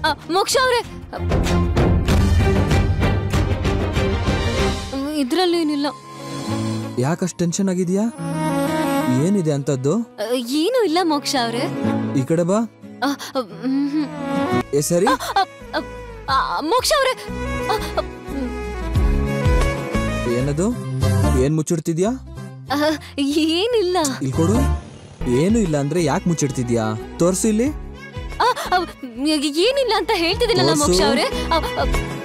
ಆ, ಮೋಕ್ಷ ಅವ್ರೆ ಇದ್ರಲ್ಲೇನಿಲ್ಲ ಯಾಕಷ್ಟು ಟೆನ್ಷನ್ ಆಗಿದ್ಯಾ ಏನಿದೆ ಅಂತದ್ದು ಆ, ಏನೂ ಇಲ್ಲ ಮೋಕ್ಷ ಅವ್ರೆ ಈ ಕಡೆ ಬಾ ಆ, ಆ, ಮ್ಹ್ಮ್. ಏ ಸರಿ ಆ, ಆ, ಆ, ಮೋಕ್ಷ ಅವ್ರೆ ಆ, ಆ, ಏನದು ಏನ್ ಮುಚ್ಚಿಡ್ತಿದ್ಯಾ ಆ, ಏನಿಲ್ಲ ಇಲ್ಲಿ ಕೊಡು ಏನು ಇಲ್ಲ ಅಂದ್ರೆ ಯಾಕೆ ಮುಚ್ಚಿಡ್ತಿದ್ಯಾ ತೋರ್ಸು ಇಲ್ಲಿ ಆ, ಆ, ಏನಿಲ್ಲ ಅಂತ ಹೇಳ್ತಿದ್ದೀನಲ್ಲ ತೋರ್ಸು. ಮೋಕ್ಷ ಅವ್ರೆ ಆ, ಆ,